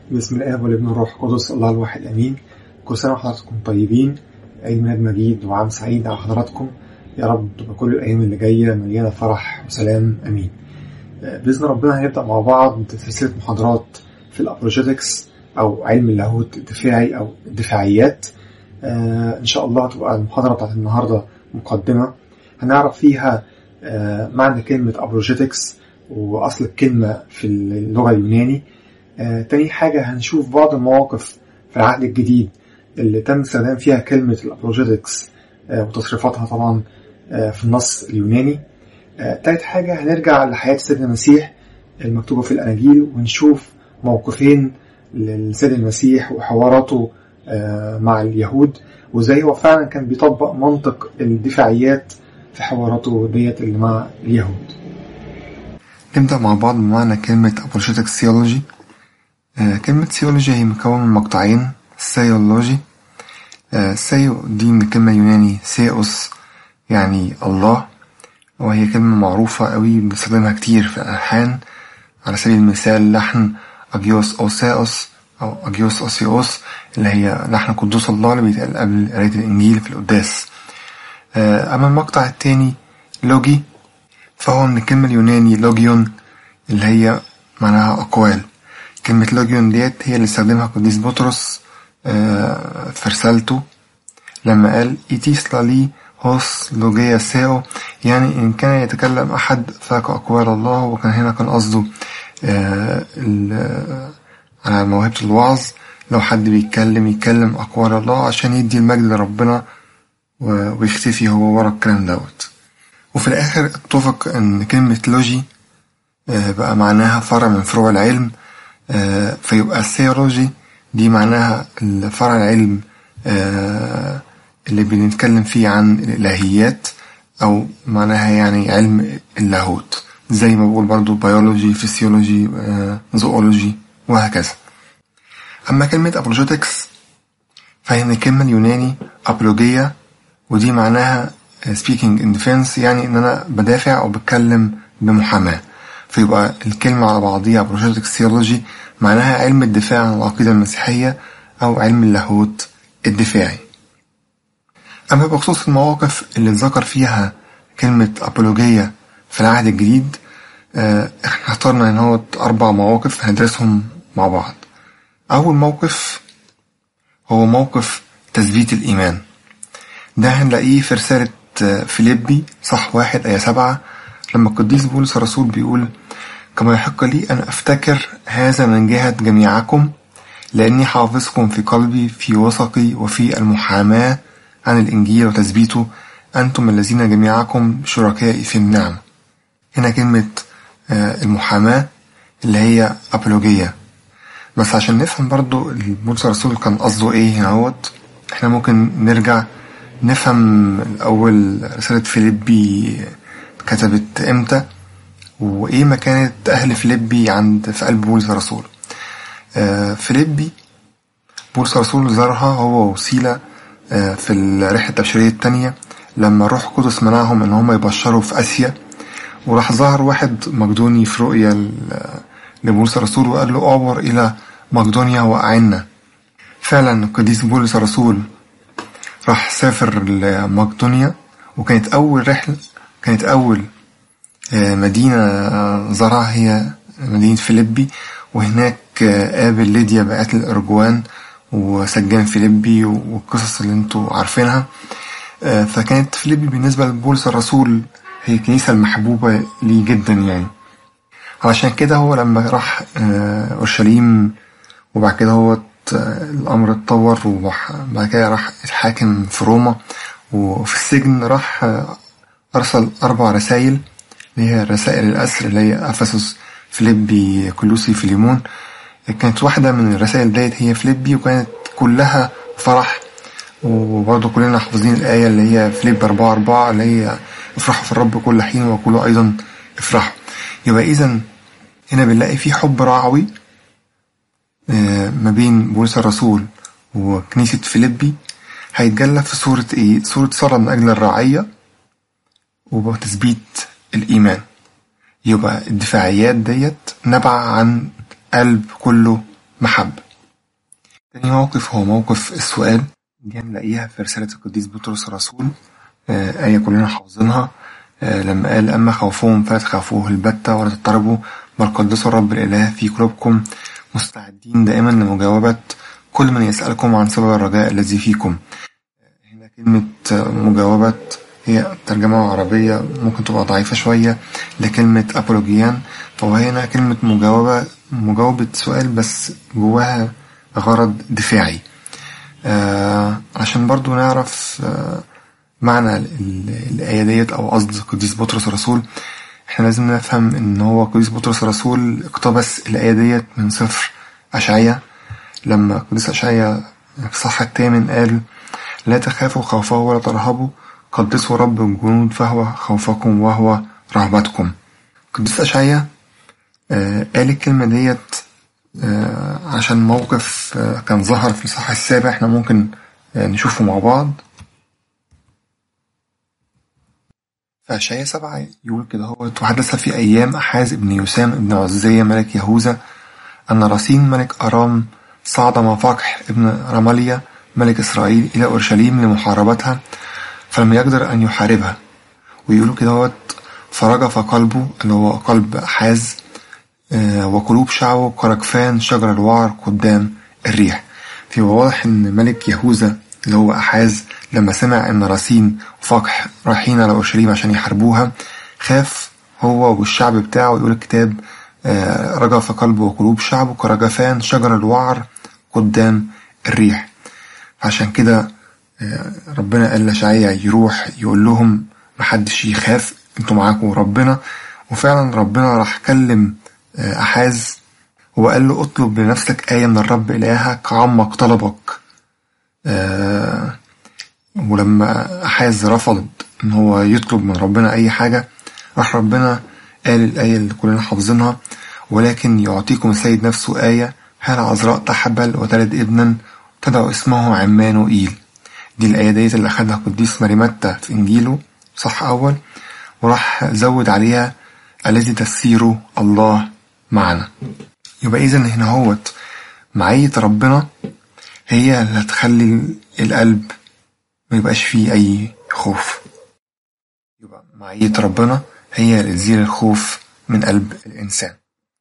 بسم الآب والابن والروح القدس الله الواحد أمين كل سنة وحضراتكم طيبين عيد ميلاد مجيد وعام سعيد على حضراتكم يا رب تبقى كل الأيام اللي جاية مليانة فرح وسلام أمين بإذن ربنا هنبدأ مع بعض سلسلة محاضرات في الأبروجيتكس أو علم اللاهوت الدفاعي أو الدفاعيات آه إن شاء الله هتبقى المحاضرة بتاعت النهاردة مقدمة هنعرف فيها آه معنى كلمة أبروجيتكس وأصل الكلمة في اللغة اليوناني آه تاني حاجة هنشوف بعض المواقف في العهد الجديد اللي تم استخدام فيها كلمة الأبروجيتكس آه وتصريفاتها طبعا آه في النص اليوناني آه تالت حاجة هنرجع لحياة سيدنا المسيح المكتوبة في الأناجيل ونشوف موقفين للسيد المسيح وحواراته آه مع اليهود وازاي هو فعلا كان بيطبق منطق الدفاعيات في حواراته ديت اللي مع اليهود نبدأ مع بعض بمعنى كلمة apologetics theology آه كلمة theology هي مكون من مقطعين سيولوجي آه سيو دي من الكلمة اليوناني سيوس يعني الله وهي كلمة معروفة قوي بنستخدمها كتير في الألحان على سبيل المثال لحن أجيوس أوساوس أو أجيوس أوسيوس اللي هي لحن قدوس الله اللي بيتقال قبل قراية الإنجيل في القداس آه أما المقطع التاني لوجي فهو من الكلمة اليوناني لوجيون اللي هي معناها أقوال كلمة لوجيون ديت هي اللي استخدمها قديس بطرس في رسالته لما قال إيتيس لالي هوس لوجيا ساو يعني إن كان يتكلم أحد فكأقوال الله وكان هنا كان قصده على موهبة الوعظ لو حد بيتكلم يتكلم أقوال الله عشان يدي المجد لربنا ويختفي هو ورا الكلام دوت وفي الآخر اتفق إن كلمة لوجي بقى معناها فرع من فروع العلم فيبقى الثيولوجي دي معناها فرع العلم اللي بنتكلم فيه عن الإلهيات أو معناها يعني علم اللاهوت زي ما بقول برضو بيولوجي فيسيولوجي زوولوجي وهكذا أما كلمة أبولوجيتكس فهي من الكلمة اليوناني أبولوجيا ودي معناها speaking in defense يعني إن أنا بدافع أو بتكلم بمحاماة فيبقى الكلمة على بعضيها أبولوجيتكس ثيولوجي معناها علم الدفاع عن العقيدة المسيحية أو علم اللاهوت الدفاعي أما بخصوص المواقف اللي اتذكر فيها كلمة أبولوجية في العهد الجديد احنا اخترنا ان هو أربع مواقف هندرسهم مع بعض أول موقف هو موقف تثبيت الإيمان ده هنلاقيه في رسالة فيليبي صح واحد آية سبعة لما القديس بولس الرسول بيقول كما يحق لي أن أفتكر هذا من جهة جميعكم لأني حافظكم في قلبي في وثقي وفي المحاماة عن الإنجيل وتثبيته أنتم الذين جميعكم شركائي في النعمة هنا كلمة المحاماة اللي هي أبولوجية بس عشان نفهم برضو بولس الرسول كان قصده ايه هناوت احنا ممكن نرجع نفهم الأول رسالة فيليبي كتبت امتى وايه مكانة أهل فيليبي عند في قلب بولس الرسول آه فيليبي بولس الرسول زارها هو وسيلة آه في الرحلة التبشيرية التانية لما الروح القدس منعهم ان هم يبشروا في آسيا وراح ظهر واحد مقدوني في رؤية لبولس الرسول وقال له اعبر إلى مقدونيا وأعنا فعلا القديس بولس الرسول راح سافر لمقدونيا وكانت أول رحلة كانت أول مدينة زارها هي مدينة فيليبي وهناك قابل ليديا بقات الأرجوان وسجان فيليبي والقصص اللي انتوا عارفينها فكانت فيليبي بالنسبة لبولس الرسول هي الكنيسة المحبوبة ليه جدا يعني علشان كده هو لما راح أورشليم وبعد كده هو الأمر اتطور وبعد كده راح اتحاكم في روما وفي السجن راح أرسل أربع رسائل اللي هي رسائل الأسر اللي هي أفسس فيليبي كلوسي فيليمون كانت واحدة من الرسائل ديت هي فيليبي وكانت كلها فرح وبرضه كلنا حافظين الآية اللي هي فيليب أربعة أربعة اللي هي افرحوا في الرب كل حين وكلوا أيضا افرحوا يبقى إذا هنا بنلاقي في حب رعوي ما بين بولس الرسول وكنيسة فيليبي هيتجلى في صورة إيه؟ صورة صلاة من أجل الرعية وتثبيت الإيمان يبقى الدفاعيات ديت نبع عن قلب كله محبة تاني موقف هو موقف السؤال دي هنلاقيها في رسالة القديس بطرس الرسول آه، آية كلنا حافظينها آه، لما قال أما خوفهم فلا تخافوه البتة ولا تضطربوا بل قدسوا الرب الإله في قلوبكم مستعدين دائما لمجاوبة كل من يسألكم عن سبب الرجاء الذي فيكم هنا كلمة مجاوبة هي ترجمة عربية ممكن تبقى ضعيفة شوية لكلمة أبولوجيان فهو هنا كلمة مجاوبة مجاوبة سؤال بس جواها غرض دفاعي آه عشان برضو نعرف آه معنى ال- الآية ديت أو قصد قديس بطرس الرسول احنا لازم نفهم ان هو قديس بطرس الرسول اقتبس الآية ديت من سفر أشعية لما قديس أشعية في الصح الثامن قال لا تخافوا خوفه ولا ترهبوا قدسوا رب الجنود فهو خوفكم وهو رهبتكم قديس أشعية آه، قال الكلمة ديت آه، عشان موقف آه، كان ظهر في الصح السابع احنا ممكن آه، نشوفه مع بعض فأشعياء سبعة يقول كده هو وحدث في أيام أحاز ابن يسام ابن عزية ملك يهوذا أن رصين ملك أرام صعد مع فقح ابن رماليا ملك إسرائيل إلى أورشليم لمحاربتها فلم يقدر أن يحاربها ويقولوا كده هو فرجف قلبه اللي هو قلب أحاز آه، وقلوب شعبه كركفان شجر الوعر قدام الريح في واضح ان ملك يهوذا اللي هو أحاز لما سمع ان راسين وفقح رايحين على أورشليم عشان يحاربوها خاف هو والشعب بتاعه يقول الكتاب آه، رجف قلبه وقلوب شعبه كرجفان شجر الوعر قدام الريح عشان كده آه، ربنا قال لشعيع يروح يقول لهم محدش يخاف انتوا معاكم ربنا وفعلا ربنا راح كلم آه، أحاز وقال له اطلب لنفسك آية من الرب إلهك عمق طلبك آه، ولما أحاز رفض إن هو يطلب من ربنا أي حاجة راح ربنا قال الآية اللي كلنا حافظينها ولكن يعطيكم السيد نفسه آية هل عذراء تحبل وتلد ابنا تدعو اسمه عمانوئيل دي الآية ديت اللي أخدها قديس مريمتة في إنجيله صح أول وراح زود عليها الذي تسير الله معنا يبقى إذا هنا هوت معية ربنا هي اللي هتخلي القلب ما يبقاش فيه أي خوف يبقى معية ربنا هي اللي تزيل الخوف من قلب الإنسان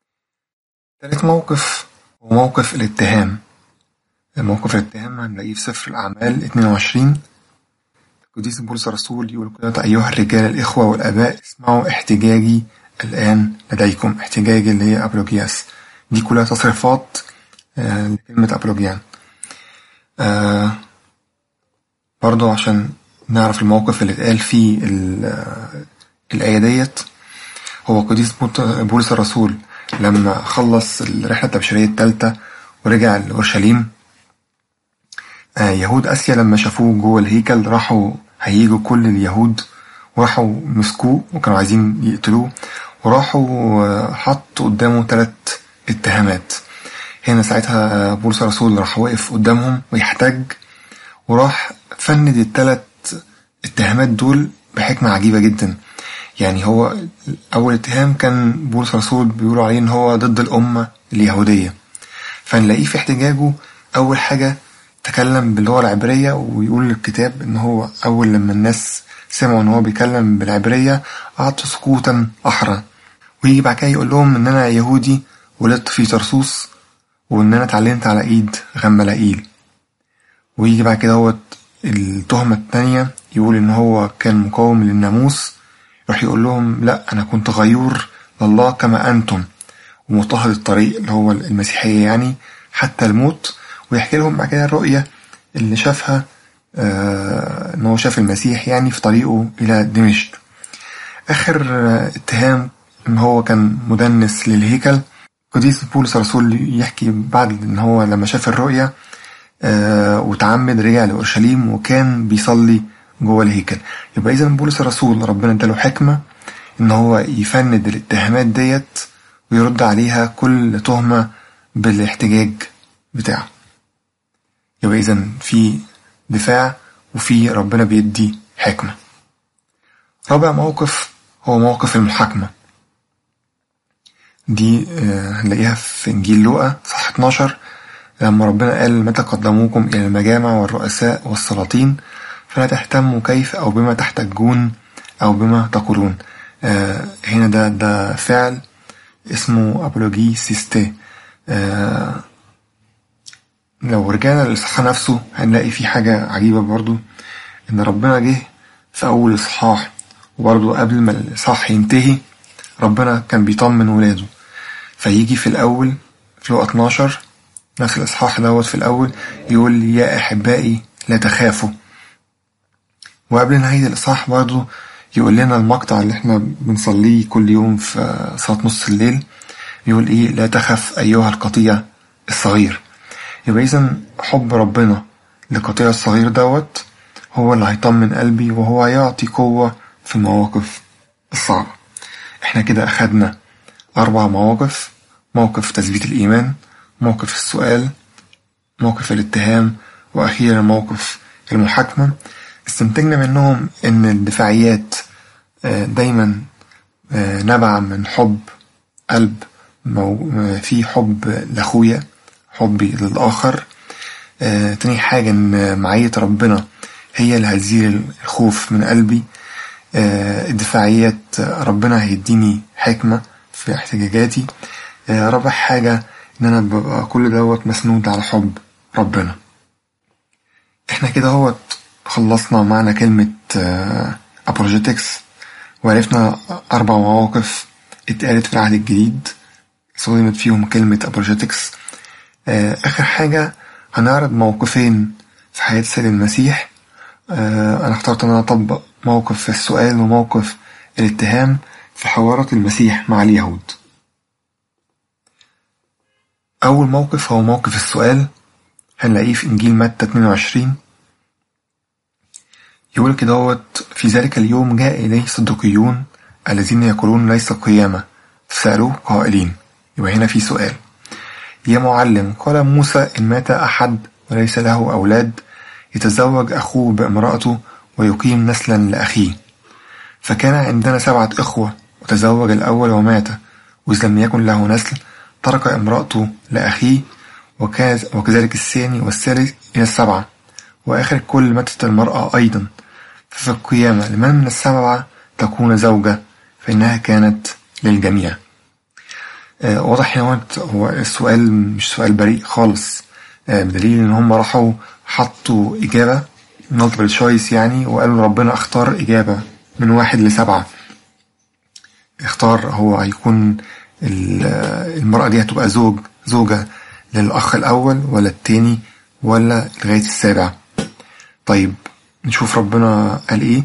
تالت موقف هو موقف الاتهام موقف الاتهام هنلاقيه في سفر الأعمال 22 القديس بولس الرسول يقول كده أيها الرجال الإخوة والآباء اسمعوا احتجاجي الآن لديكم احتجاجي اللي هي أبلوجياس دي كلها تصريفات آه، لكلمة أبلوجيان آه، برضو عشان نعرف الموقف اللي اتقال فيه ال- آه، الآية ديت هو قديس بوت- بولس الرسول لما خلص الرحلة التبشيرية التالتة ورجع لأورشليم آه، يهود آسيا لما شافوه جوه الهيكل راحوا هيجوا كل اليهود وراحوا مسكوه وكانوا عايزين يقتلوه وراحوا آه، حطوا قدامه ثلاث اتهامات هنا ساعتها آه، بولس الرسول راح واقف قدامهم ويحتج وراح فند الثلاث اتهامات دول بحكمة عجيبة جدا يعني هو أول اتهام كان بولس الرسول بيقولوا عليه إن هو ضد الأمة اليهودية فنلاقيه في احتجاجه أول حاجة تكلم باللغة العبرية ويقول الكتاب إن هو أول لما الناس سمعوا إن هو بيتكلم بالعبرية أعطوا سكوتا أحرى ويجي بعد كده يقول لهم إن أنا يهودي ولدت في ترسوس وإن أنا اتعلمت على إيد غملائيل ويجي بعد كده هو التهمة التانية يقول إن هو كان مقاوم للناموس يروح يقول لهم لا أنا كنت غيور لله كما أنتم ومضطهد الطريق اللي هو المسيحية يعني حتى الموت ويحكي لهم بعد كده الرؤية اللي شافها آه إن هو شاف المسيح يعني في طريقه إلى دمشق آخر آه اتهام إن هو كان مدنس للهيكل قديس بولس الرسول يحكي بعد إن هو لما شاف الرؤية آه وتعمد رجع لأورشليم وكان بيصلي جوه الهيكل يبقى إذا بولس الرسول ربنا اداله حكمة إن هو يفند الاتهامات ديت ويرد عليها كل تهمة بالاحتجاج بتاعه يبقى إذا في دفاع وفي ربنا بيدي حكمة رابع موقف هو موقف المحاكمة دي آه، هنلاقيها في إنجيل لوقا صح 12 لما ربنا قال متى قدموكم إلى المجامع والرؤساء والسلاطين فلا تهتموا كيف أو بما تحتجون أو بما تقولون آه هنا ده ده فعل اسمه أبولوجي سيستي آه لو رجعنا للإصحاح نفسه هنلاقي فيه حاجة عجيبة برضو إن ربنا جه في أول إصحاح وبرضو قبل ما الإصحاح ينتهي ربنا كان بيطمن ولاده فيجي في الأول في لقا 12 نفس الإصحاح دوت في الأول يقول لي يا أحبائي لا تخافوا وقبل نهاية الإصحاح برضو يقول لنا المقطع اللي احنا بنصليه كل يوم في صلاة نص الليل يقول ايه لا تخف أيها القطيع الصغير يبقى إذا حب ربنا للقطيع الصغير دوت هو اللي هيطمن قلبي وهو هيعطي قوة في المواقف الصعبة احنا كده أخدنا أربع مواقف موقف تثبيت الإيمان موقف السؤال موقف الاتهام وأخيرا موقف المحاكمة استنتجنا منهم إن الدفاعيات دايما نبع من حب قلب في حب لأخويا حبي للآخر تاني حاجة إن معية ربنا هي اللي هتزيل الخوف من قلبي الدفاعيات ربنا هيديني حكمة في احتجاجاتي رابع حاجة إن أنا ببقى كل دوت مسنود على حب ربنا إحنا كده هوت خلصنا معنى كلمة أبولوجيتكس وعرفنا أربع مواقف اتقالت في العهد الجديد استخدمت فيهم كلمة أبولوجيتكس آخر حاجة هنعرض موقفين في حياة سيد المسيح أنا اخترت إن أنا أطبق موقف في السؤال وموقف الاتهام في حوارات المسيح مع اليهود أول موقف هو موقف السؤال هنلاقيه في إنجيل متى 22 يقول كده هوت في ذلك اليوم جاء إليه صدقيون الذين يقولون ليس قيامة فسألوه قائلين يبقى هنا في سؤال يا معلم قال موسى إن مات أحد وليس له أولاد يتزوج أخوه بامرأته ويقيم نسلا لأخيه فكان عندنا سبعة إخوة وتزوج الأول ومات وإذ لم يكن له نسل ترك امرأته لأخيه وكذلك الثاني والثالث إلى السبعة وآخر كل ماتت المرأة أيضا ففي القيامة لمن من السبعة تكون زوجة فإنها كانت للجميع آه واضح هنا هو السؤال مش سؤال بريء خالص آه بدليل إن هم راحوا حطوا إجابة multiple choice يعني وقالوا ربنا اختار إجابة من واحد لسبعة اختار هو هيكون المرأة دي هتبقى زوج زوجة للأخ الأول ولا التاني ولا لغاية السابع طيب نشوف ربنا قال إيه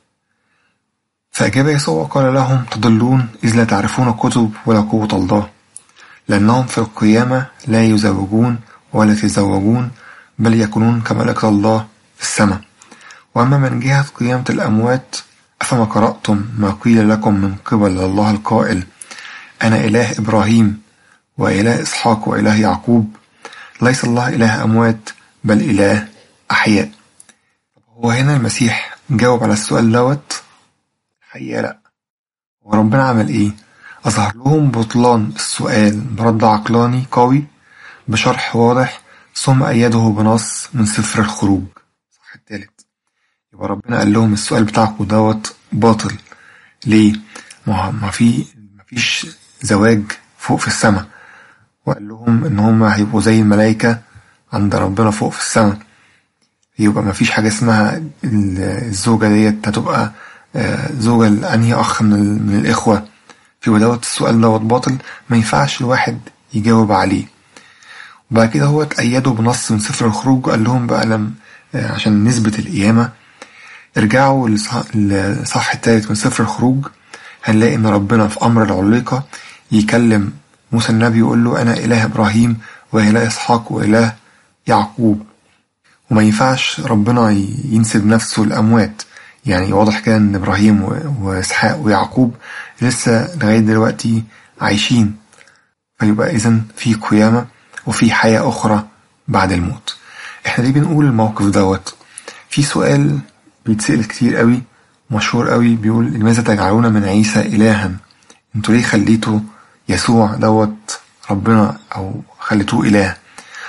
فأجاب يسوع قال لهم تضلون إذ لا تعرفون الكتب ولا قوة الله لأنهم في القيامة لا يزوجون ولا يتزوجون بل يكونون كملكة الله في السماء وأما من جهة قيامة الأموات أفما قرأتم ما قيل لكم من قبل الله القائل أنا إله إبراهيم وإله إسحاق وإله يعقوب ليس الله إله أموات بل إله أحياء هو هنا المسيح جاوب على السؤال دوت الحقيقة لأ وربنا عمل إيه؟ أظهر لهم بطلان السؤال برد عقلاني قوي بشرح واضح ثم أيده بنص من سفر الخروج صح التالت يبقى ربنا قال لهم السؤال بتاعكم دوت باطل ليه؟ ما في مفيش زواج فوق في السماء وقال لهم إن هم هيبقوا زي الملايكة عند ربنا فوق في السماء يبقى مفيش حاجة اسمها الزوجة ديت هتبقى زوجة لأنهي أخ من, من الإخوة في دوت السؤال دوت باطل ما ينفعش الواحد يجاوب عليه وبعد كده هو اتأيدوا بنص من سفر الخروج قال لهم بقى لم عشان نثبت القيامة ارجعوا للصح التالت من سفر الخروج هنلاقي إن ربنا في أمر العليقة يكلم موسى النبي يقول له أنا إله إبراهيم وإله إسحاق وإله يعقوب وما ينفعش ربنا ينسب نفسه الأموات يعني واضح كده إن إبراهيم وإسحاق ويعقوب لسه لغاية دلوقتي عايشين فيبقى إذا في قيامة وفي حياة أخرى بعد الموت إحنا ليه بنقول الموقف دوت في سؤال بيتسأل كتير قوي مشهور قوي بيقول لماذا تجعلون من عيسى إلها انتوا ليه خليتوا يسوع دوت ربنا أو خليتوه إله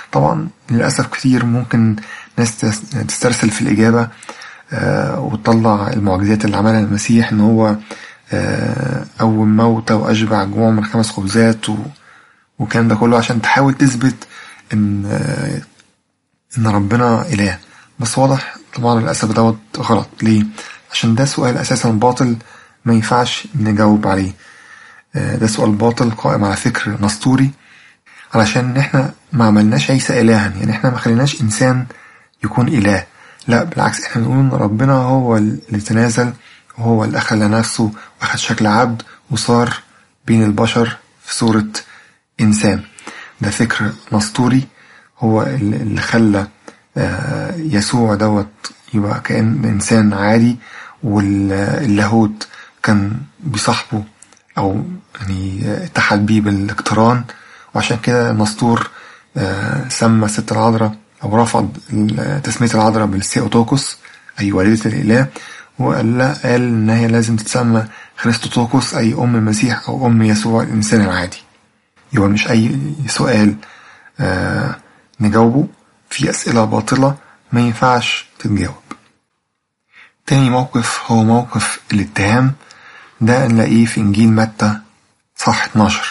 طبعا للأسف كتير ممكن ناس تسترسل في الإجابة وتطلع المعجزات اللي عملها المسيح إن هو قوم موتى وأشبع جموع من خمس خبزات والكلام ده كله عشان تحاول تثبت إن إن ربنا إله بس واضح طبعا للأسف دوت غلط ليه؟ عشان ده سؤال أساسا باطل ما ينفعش نجاوب عليه ده سؤال باطل قائم على فكر نسطوري علشان احنا ما عملناش عيسى إلها يعني احنا ما خليناش إنسان يكون إله لا بالعكس احنا بنقول إن ربنا هو اللي تنازل وهو اللي أخذ لنفسه وأخذ شكل عبد وصار بين البشر في صورة إنسان ده فكر نسطوري هو اللي خلى يسوع دوت يبقى كأن إنسان عادي واللاهوت كان بيصاحبه أو يعني اتحد بيه بالاقتران وعشان كده نسطور سمى ست العذراء أو رفض تسمية العذراء بالسيوتوكوس أي والدة الإله وقال لا قال إن هي لازم تتسمى خريستوتوكوس أي أم المسيح أو أم يسوع الإنسان العادي يبقى مش أي سؤال آه نجاوبه في أسئلة باطلة ما ينفعش تتجاوب تاني موقف هو موقف الاتهام ده نلاقيه في إنجيل متى صح 12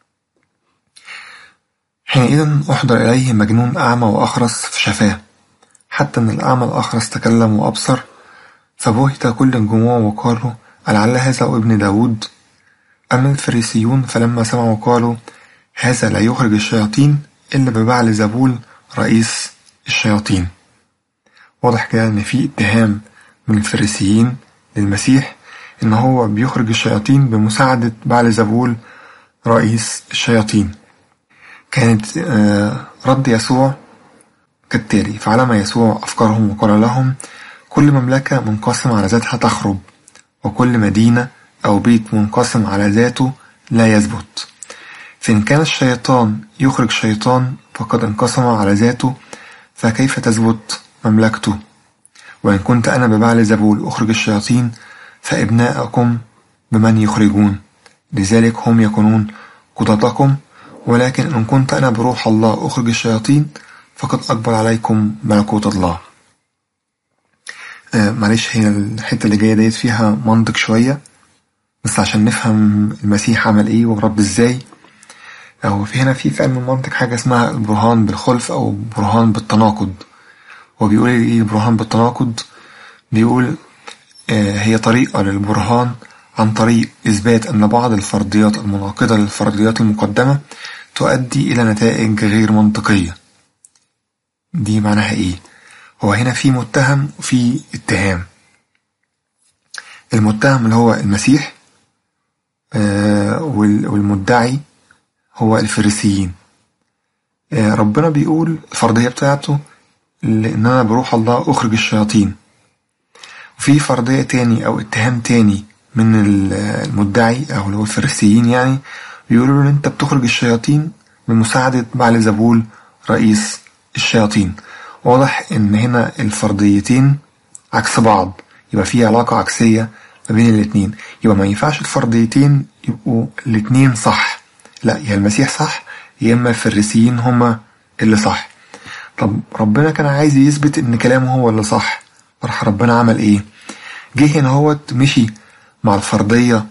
حينئذ أحضر إليه مجنون أعمى وأخرس فشفاه حتى أن الأعمى الأخرس تكلم وأبصر فبهت كل الجموع وقالوا ألعل هذا ابن داود أما الفريسيون فلما سمعوا قالوا هذا لا يخرج الشياطين إلا ببعل زبول رئيس الشياطين واضح كده إن في اتهام من الفريسيين للمسيح إن هو بيخرج الشياطين بمساعدة بعل زبول رئيس الشياطين كانت رد يسوع كالتالي فعلم يسوع أفكارهم وقال لهم كل مملكة منقسمة على ذاتها تخرب وكل مدينة أو بيت منقسم على ذاته لا يثبت فإن كان الشيطان يخرج شيطان فقد انقسم على ذاته فكيف تثبت مملكته وإن كنت أنا ببعل زبول أخرج الشياطين فإبناءكم بمن يخرجون لذلك هم يكونون قضاتكم ولكن إن كنت أنا بروح الله أخرج الشياطين فقد أقبل عليكم ملكوت الله آه معلش هي الحتة اللي جاية ديت فيها منطق شوية بس عشان نفهم المسيح عمل ايه ورد ازاي أو في هنا في في علم المنطق حاجة اسمها البرهان بالخلف أو برهان بالتناقض هو بيقول ايه البرهان بالتناقض بيقول آه هي طريقة للبرهان عن طريق إثبات أن بعض الفرضيات المناقضة للفرضيات المقدمة تؤدي إلى نتائج غير منطقية دي معناها إيه؟ هو هنا في متهم وفي اتهام المتهم اللي هو المسيح آه والمدعي هو الفريسيين آه ربنا بيقول الفرضية بتاعته إن أنا بروح الله أخرج الشياطين وفي فرضية تاني أو اتهام تاني من المدعي أو اللي هو الفريسيين يعني بيقولوا له أنت بتخرج الشياطين بمساعدة بعل زبول رئيس الشياطين واضح إن هنا الفرضيتين عكس بعض يبقى في علاقة عكسية ما بين الاتنين يبقى ما ينفعش الفرضيتين يبقوا الاتنين صح لا يا المسيح صح يا إما الفريسيين هما اللي صح طب ربنا كان عايز يثبت إن كلامه هو اللي صح راح ربنا عمل إيه جه هنا هوت مشي مع الفرضية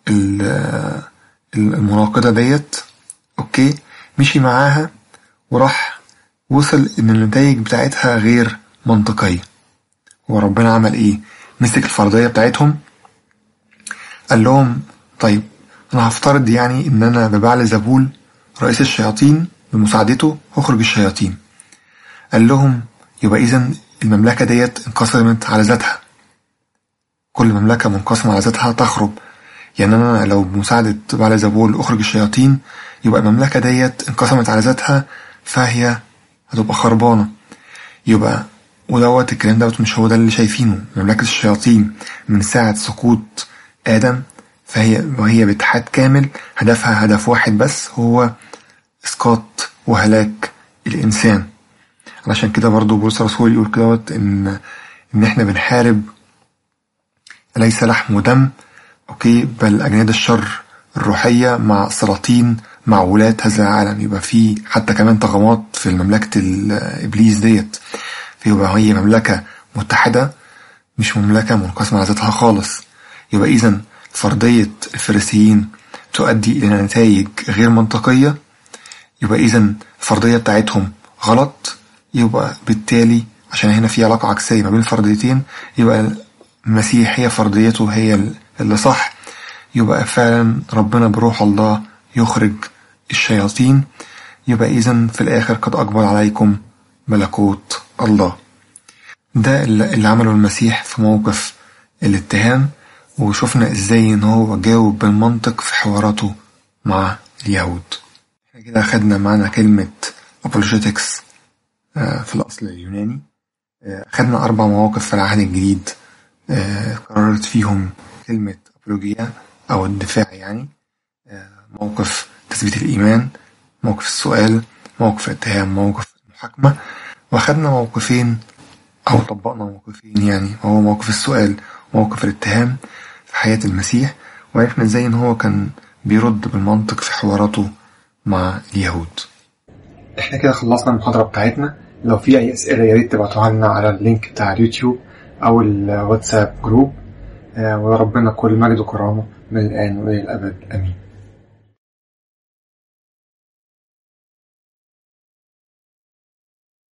المناقضة ديت أوكي مشي معاها وراح وصل إن النتائج بتاعتها غير منطقية هو ربنا عمل إيه مسك الفرضية بتاعتهم قال لهم طيب أنا هفترض يعني إن أنا ببعل زبول رئيس الشياطين بمساعدته هخرج الشياطين قال لهم يبقى إذا المملكة ديت انقسمت على ذاتها كل مملكة منقسمة على ذاتها تخرب يعني أنا لو بمساعدة بعل زبول أخرج الشياطين يبقى المملكة ديت انقسمت على ذاتها فهي هتبقى خربانة يبقى ودوت الكلام دوت مش هو ده اللي شايفينه مملكة الشياطين من ساعة سقوط آدم فهي وهي باتحاد كامل هدفها هدف واحد بس هو إسقاط وهلاك الإنسان علشان كده برضو بولس الرسول يقول كدهوت إن إن إحنا بنحارب ليس لحم ودم أوكي بل أجناد الشر الروحية مع سلاطين مع ولاة هذا العالم يبقى في حتى كمان طغمات في مملكة إبليس ديت فيبقى هي مملكة متحدة مش مملكة منقسمة على ذاتها خالص يبقى إذا فرضية الفريسيين تؤدي إلى نتائج غير منطقية يبقى إذا الفرضية بتاعتهم غلط يبقى بالتالي عشان هنا في علاقة عكسية ما بين الفرضيتين يبقى المسيح هي فرضيته هي اللي صح يبقى فعلا ربنا بروح الله يخرج الشياطين يبقى إذا في الآخر قد أقبل عليكم ملكوت الله ده اللي عمله المسيح في موقف الاتهام وشفنا ازاي ان هو جاوب بالمنطق في حواراته مع اليهود احنا كده خدنا معنا كلمة apologetics في الأصل اليوناني خدنا أربع مواقف في العهد الجديد قررت فيهم كلمة أبولوجيا أو الدفاع يعني موقف تثبيت الإيمان موقف السؤال موقف الاتهام موقف المحاكمة وأخدنا موقفين أو طبقنا موقفين يعني وهو موقف السؤال وموقف الاتهام في حياة المسيح وعرفنا ازاي ان هو كان بيرد بالمنطق في حواراته مع اليهود احنا كده خلصنا المحاضرة بتاعتنا لو في اي اسئلة يا ريت تبعتوها لنا على اللينك بتاع اليوتيوب او الواتساب جروب وربنا كل مجد وكرامة من الان والى الابد امين